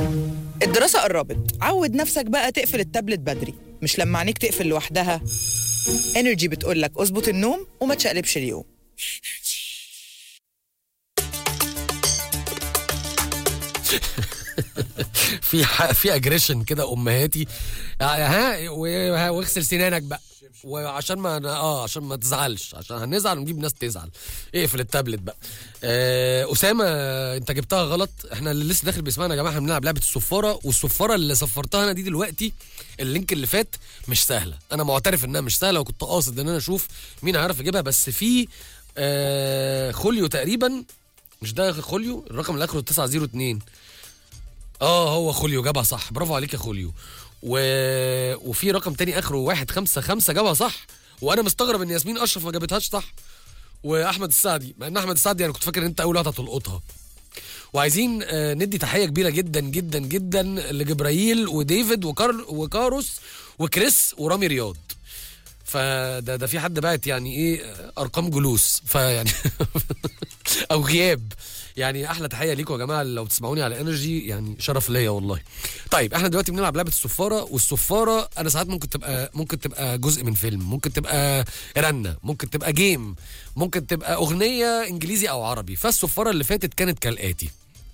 الدراسة قربت عود نفسك بقى تقفل التابلت بدري مش لما عينيك تقفل لوحدها انرجي بتقولك اظبط النوم وما تشقلبش اليوم في ح- في اجريشن كده امهاتي ها و- واغسل سنانك بقى وعشان ما اه عشان ما تزعلش عشان هنزعل ونجيب ناس تزعل اقفل التابلت بقى آه اسامه انت جبتها غلط احنا اللي لسه داخل بيسمعنا يا جماعه احنا بنلعب لعبه الصفاره والصفاره اللي صفرتها انا دي دلوقتي اللينك اللي فات مش سهله انا معترف انها مش سهله وكنت قاصد ان انا اشوف مين هيعرف يجيبها بس في آه خوليو تقريبا مش ده خوليو الرقم اللي اخره 902 اه هو خوليو جابها صح برافو عليك يا خوليو و... وفي رقم تاني اخره واحد خمسة خمسة جابها صح وانا مستغرب ان ياسمين اشرف ما جابتهاش صح واحمد السعدي مع ان احمد السعدي انا كنت فاكر ان انت اول واحد هتلقطها وعايزين آه، ندي تحيه كبيره جدا جدا جدا لجبرائيل وديفيد وكار وكاروس وكريس ورامي رياض فده ده في حد بعت يعني ايه آه، ارقام جلوس فيعني او غياب يعني احلى تحيه ليكم يا جماعه لو تسمعوني على انرجي يعني شرف ليا والله طيب احنا دلوقتي بنلعب لعبه الصفاره والصفاره انا ساعات ممكن تبقى ممكن تبقى جزء من فيلم ممكن تبقى رنه ممكن تبقى جيم ممكن تبقى اغنيه انجليزي او عربي فالصفاره اللي فاتت كانت كالاتي